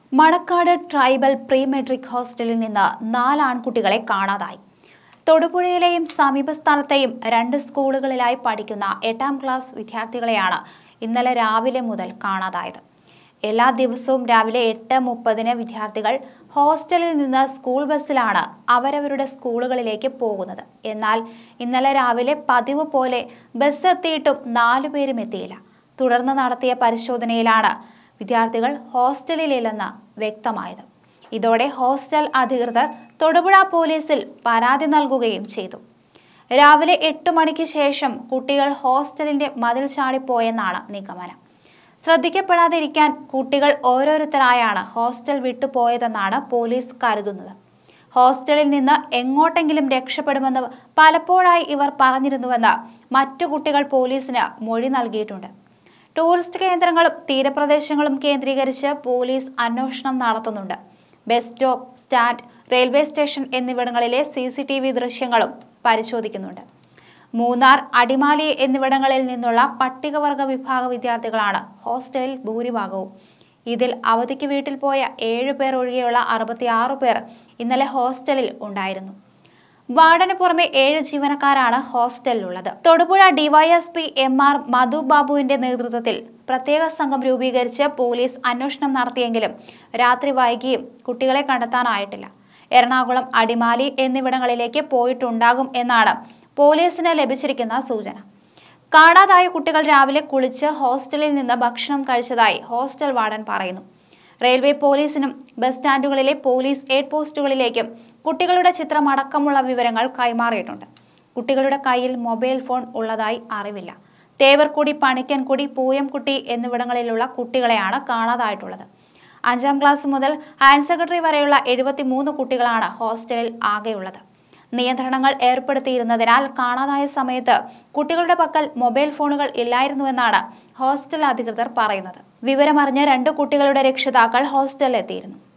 Manacaud tribal pre metric ഹോസ്റ്റലിൽ നിന്ന് നാല് ആൺകുട്ടികളെ കാണാതായി തൊടുപുഴയിലെയും സമീപസ്ഥാനത്തെയും രണ്ട് സ്കൂളുകളിലായി പഠിക്കുന്ന എട്ടാം ക്ലാസ് വിദ്യാർത്ഥികളെയാണ് ഇന്നലെ രാവിലെ മുതൽ കാണാതായത് എല്ലാ ദിവസവും രാവിലെ എട്ട് മുപ്പതിന് വിദ്യാർത്ഥികൾ ഹോസ്റ്റലിൽ നിന്ന് സ്കൂൾ ബസ്സിലാണ് അവരവരുടെ സ്കൂളുകളിലേക്ക് പോകുന്നത് എന്നാൽ ഇന്നലെ രാവിലെ പതിവ് പോലെ ബസ് എത്തിയിട്ടും നാലുപേരും എത്തിയില്ല തുടർന്ന് നടത്തിയ പരിശോധനയിലാണ് വിദ്യാർത്ഥികൾ ഹോസ്റ്റലിലില്ലെന്ന് വ്യക്തമായത് ഇതോടെ ഹോസ്റ്റൽ അധികൃതർ തൊടുപുഴ പോലീസിൽ പരാതി നൽകുകയും ചെയ്തു രാവിലെ എട്ട് മണിക്ക് ശേഷം കുട്ടികൾ ഹോസ്റ്റലിന്റെ മതിൽ ചാടിപ്പോയെന്നാണ് നിഗമനം ശ്രദ്ധിക്കപ്പെടാതിരിക്കാൻ കുട്ടികൾ ഓരോരുത്തരായാണ് ഹോസ്റ്റൽ വിട്ടുപോയതെന്നാണ് പോലീസ് കരുതുന്നത് ഹോസ്റ്റലിൽ നിന്ന് എങ്ങോട്ടെങ്കിലും രക്ഷപ്പെടുമെന്ന് പലപ്പോഴായി ഇവർ പറഞ്ഞിരുന്നുവെന്ന് മറ്റു കുട്ടികൾ പോലീസിന് മൊഴി നൽകിയിട്ടുണ്ട് ടൂറിസ്റ്റ് കേന്ദ്രങ്ങളും തീരപ്രദേശങ്ങളും കേന്ദ്രീകരിച്ച് പോലീസ് അന്വേഷണം നടത്തുന്നുണ്ട് bus stop stand railway station എന്നിവിടങ്ങളിലെ സി സി ടി വി ദൃശ്യങ്ങളും പരിശോധിക്കുന്നുണ്ട് മൂന്നാർ അടിമാലി എന്നിവിടങ്ങളിൽ നിന്നുള്ള പട്ടികവർഗ വിഭാഗ വിദ്യാർത്ഥികളാണ് ഹോസ്റ്റലിൽ ഭൂരിഭാഗവും ഇതിൽ അവധിക്ക് വീട്ടിൽ പോയ ഏഴു പേർ ഒഴികെയുള്ള അറുപത്തിയാറ് പേർ ഇന്നലെ ഹോസ്റ്റലിൽ ഉണ്ടായിരുന്നു വാർഡന് പുറമെ ഏഴ് ജീവനക്കാരാണ് ഹോസ്റ്റലിലുള്ളത് Thodupuzha DYSP M R Madhu ബാബുവിന്റെ നേതൃത്വത്തിൽ പ്രത്യേക സംഘം രൂപീകരിച്ച് പോലീസ് അന്വേഷണം നടത്തിയെങ്കിലും രാത്രി വൈകിയും കുട്ടികളെ കണ്ടെത്താനായിട്ടില്ല എറണാകുളം അടിമാലി എന്നിവിടങ്ങളിലേക്ക് പോയിട്ടുണ്ടാകും എന്നാണ് പോലീസിന് ലഭിച്ചിരിക്കുന്ന സൂചന കാണാതായ കുട്ടികൾ രാവിലെ കുളിച്ച് ഹോസ്റ്റലിൽ നിന്ന് ഭക്ഷണം കഴിച്ചതായി ഹോസ്റ്റൽ വാർഡൻ പറയുന്നു റെയിൽവേ പോലീസിനും ബസ് സ്റ്റാൻഡുകളിലെ പോലീസ് എയ്ഡ് പോസ്റ്റുകളിലേക്കും കുട്ടികളുടെ ചിത്രം അടക്കമുള്ള വിവരങ്ങൾ കൈമാറിയിട്ടുണ്ട് കുട്ടികളുടെ കയ്യിൽ മൊബൈൽ ഫോൺ ഉള്ളതായി അറിവില്ല തേവർക്കുടി പണിക്കൻകുടി പൂയംകുട്ടി എന്നിവിടങ്ങളിലുള്ള കുട്ടികളെയാണ് കാണാതായിട്ടുള്ളത് അഞ്ചാം ക്ലാസ് മുതൽ ഹയർ സെക്കൻഡറി വരെയുള്ള എഴുപത്തിമൂന്ന് കുട്ടികളാണ് ഹോസ്റ്റലിൽ ആകെയുള്ളത് നിയന്ത്രണങ്ങൾ ഏർപ്പെടുത്തിയിരുന്നതിനാൽ കാണാതായ സമയത്ത് കുട്ടികളുടെ പക്കൽ മൊബൈൽ ഫോണുകൾ ഇല്ലായിരുന്നുവെന്നാണ് ഹോസ്റ്റൽ അധികൃതർ പറയുന്നത് വിവരമറിഞ്ഞ് രണ്ട് കുട്ടികളുടെ രക്ഷിതാക്കൾ ഹോസ്റ്റലിലെത്തിയിരുന്നു